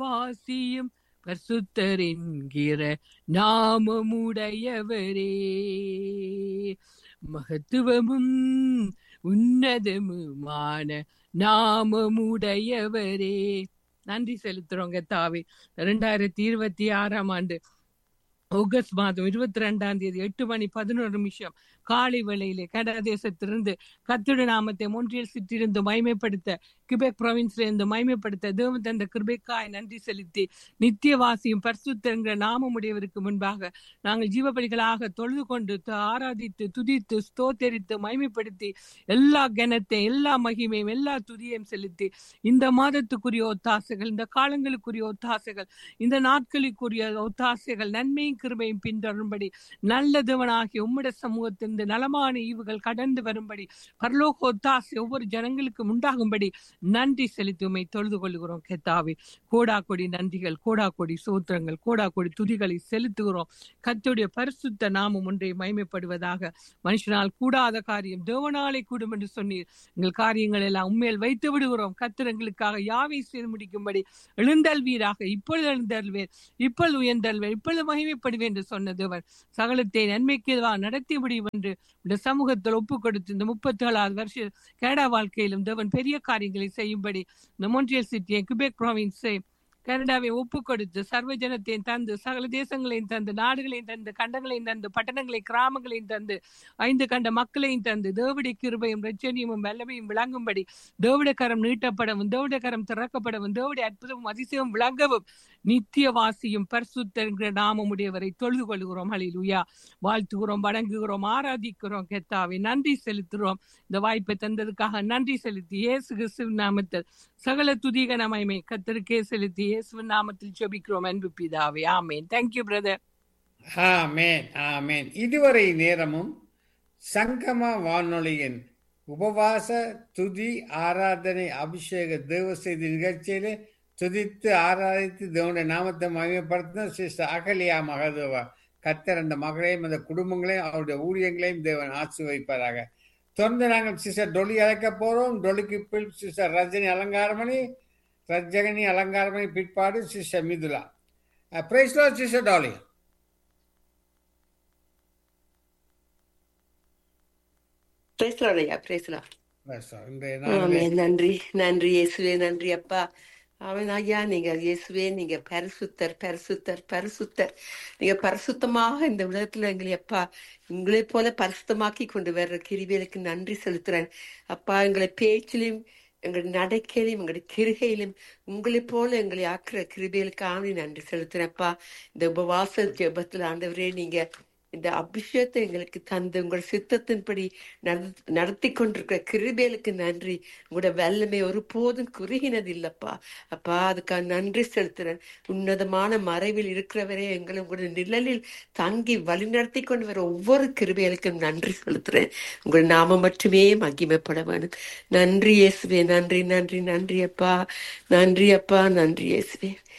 வாசியும் பரிசுத்தர் என்கிற நாமமுடையவரே மகத்துவமும் உன்னதமுமான நாமமுடையவரே நன்றி செலுத்துறோங்க தாவி ரெண்டாயிரத்தி இருபத்தி ஆறாம் ஆண்டு ஆகஸ்ட் மாதம் இருபத்தி ரெண்டாம் தேதி எட்டு மணி பதினோரு நிமிஷம் காலை வேளையிலே கனடா தேசத்திலிருந்து கத்துட நாமத்தை மொன்றியல் சிற்றிருந்து மகிமைப்படுத்த கிபெக் ப்ரொவின்ஸ்ல இருந்து மகிமைப்படுத்த தேவன் தந்த கிருபைக்காய் நன்றி செலுத்தி நித்தியவாசியும் பரிசுத்தங்கிற நாமமுடையவருக்கு முன்பாக நாங்கள் ஜீவபலிகளாக தொழுது கொண்டு த- ஆராதித்து துதித்து ஸ்தோத்தரித்து மகிமைப்படுத்தி எல்லா கனத்தை எல்லா மகிமையும் எல்லா துதியையும் செலுத்தி இந்த மாதத்துக்குரிய ஒத்தாசைகள் இந்த காலங்களுக்குரிய ஒத்தாசைகள் இந்த நாட்களுக்குரிய ஒத்தாசைகள் நன்மையும் கிருபையும் பின்தொடரும்படி நல்ல தேவனாகிய உம்முடைய சமூகத்திலிருந்து நலமான ஈவுகள் கடந்து வரும்படி பரலோக ஒத்தாசை ஒவ்வொரு ஜனங்களுக்கும் உண்டாகும்படி நன்றி செலுத்தி உம்மை தொழுது கொள்கிறோம் கெத்தாவே கோடா கொடி நன்றிகள் கோடா கொடி சோத்திரங்கள் கோடா கொடி துதிகளை செலுத்துகிறோம் கர்த்தருடைய பரிசுத்த நாமம் ஒன்றை மகிமைப்படுவதாக மனுஷனால் கூடாத காரியம் தேவனாலே கூடும் என்று சொன்னீர் எங்கள் காரியங்கள் எல்லாம் உண்மையில் வைத்து விடுகிறோம் கர்த்தர் எங்களுக்காக யாவை செய்து முடிக்கும்படி எழுந்தல்வீராக இப்பொழுது எழுந்தல்வேர் இப்பொழுது உயர்ந்தல்வேர் இப்பொழுது மகிமைப்படுவேன் என்று சொன்ன தேவன் சகலத்தை நன்மைக்கு எதுவாக நடத்தி முடியும் என்று இந்த சமூகத்தில் ஒப்பு கொடுத்து இந்த முப்பத்தி ஏழாவது வருஷ கனடா வாழ்க்கையிலும் தேவன் பெரிய காரியங்களை செய்யும்படி இந்த மொன்றியல் சிட்டியை கிபெக் ப்ராவின்ஸை கனடாவை ஒப்பு கொடுத்து சர்வ ஜனத்தையும் தந்து சகல தேசங்களையும் தந்து நாடுகளையும் தந்து கண்டங்களையும் தந்து பட்டணங்களையும் கிராமங்களையும் தந்து ஐந்து கண்ட மக்களையும் தந்து தேவடைய கிருபையும் ரச்சனியமும் வல்லமையும் விளங்கும்படி தேவடைய கரம் நீட்டப்படவும் தேவடைய கரம் திறக்கப்படவும் தேவடைய அற்புதமும் அதிசயம் விளங்கவும் நித்திய வாசியும் பரிசுத்தங்கிற நாமமுடையவரை தொழுது கொள்கிறோம் ஹalleluya வாழ்த்துகிறோம் வணங்குகிறோம் ஆராதிக்கிறோம் கெத்தாவை நன்றி செலுத்துகிறோம் இந்த வாய்ப்பை தந்ததுக்காக நன்றி செலுத்தி இயேசு கிறிஸ்துவின் நாமத்தில் சகல துதிக நமைமை கத்தருக்கே செலுத்தி இயேசுவின் நாமத்தில் ஜெபிக்கிறோம் அன்பு பிதாவே ஆமென் தேங்க்யூ பிரதர் ஆமேன் ஆமேன் இதுவரை நேரமும் சங்கம வானொலியின் உபவாச துதி ஆராதனை அபிஷேக தேவ செய்தி நிகழ்ச்சியிலே துதித்து ஆராதித்து தேவனுடைய நாமத்தை மகிமைப்படுத்தின சிஸ்டர் அகலியா மகதேவா கத்தர் அந்த மகளையும் அந்த குடும்பங்களையும் அவருடைய ஊழியங்களையும் தேவன் ஆசீர்வதிப்பாராக தொடர்ந்து நாங்கள் சிஸ்டர் டொலி அழைக்க போறோம் டொலிக்கு பின் சிஸ்டர் ரஜினி அலங்காரமணி ரஜகனி அலங்காரமணி பிற்பாடு சிஸ்டர் மிதுலா பிரைஸ்லோ சிஸ்டர் டாலி பேசலாம் ஐயா பேசலாம் Praise God. இன்றைய நாளிலே ஆமென். நன்றி நன்றி இயேசுவே நன்றி அப்பா அவன் ஐயா நீங்க இயேசுவே நீங்க பரிசுத்தர் பரிசுத்தர் பரிசுத்தர் நீங்க பரிசுத்தமாக இந்த உலகத்துல எங்களை அப்பா உங்களை போல பரிசுத்தமாக்கி கொண்டு வர்ற கிருவிகளுக்கு நன்றி செலுத்துறேன் அப்பா எங்களை பேச்சிலும் எங்கள் நடக்கையிலும் எங்களுடைய கிருகையிலும் உங்களை போல எங்களை ஆக்குற கிருபைகளுக்காக நன்றி செலுத்துறேன்ப்பா இந்த உபவாச ஜெபத்துல ஆண்டவரே நீங்க இந்த அபிஷேகத்தை எங்களுக்கு தந்து உங்கள் சித்தத்தின்படி நடத்- நடத்தி கொண்டிருக்கிற கிருபேலுக்கு நன்றி உங்களோட வல்லமை ஒருபோதும் குறுகினது இல்லப்பா அப்பா அதுக்காக நன்றி செலுத்துறேன் உன்னதமான மறைவில் இருக்கிறவரே எங்களை உங்களுடைய நிழலில் தங்கி வழிநடத்தி கொண்டு வர ஒவ்வொரு கிருபைகளுக்கும் நன்றி செலுத்துறேன் உங்கள் நாம மட்டுமே மகிமைப்பட வேணும் நன்றி இயேசுவே நன்றி நன்றி நன்றி அப்பா நன்றி அப்பா நன்றி இயேசுவே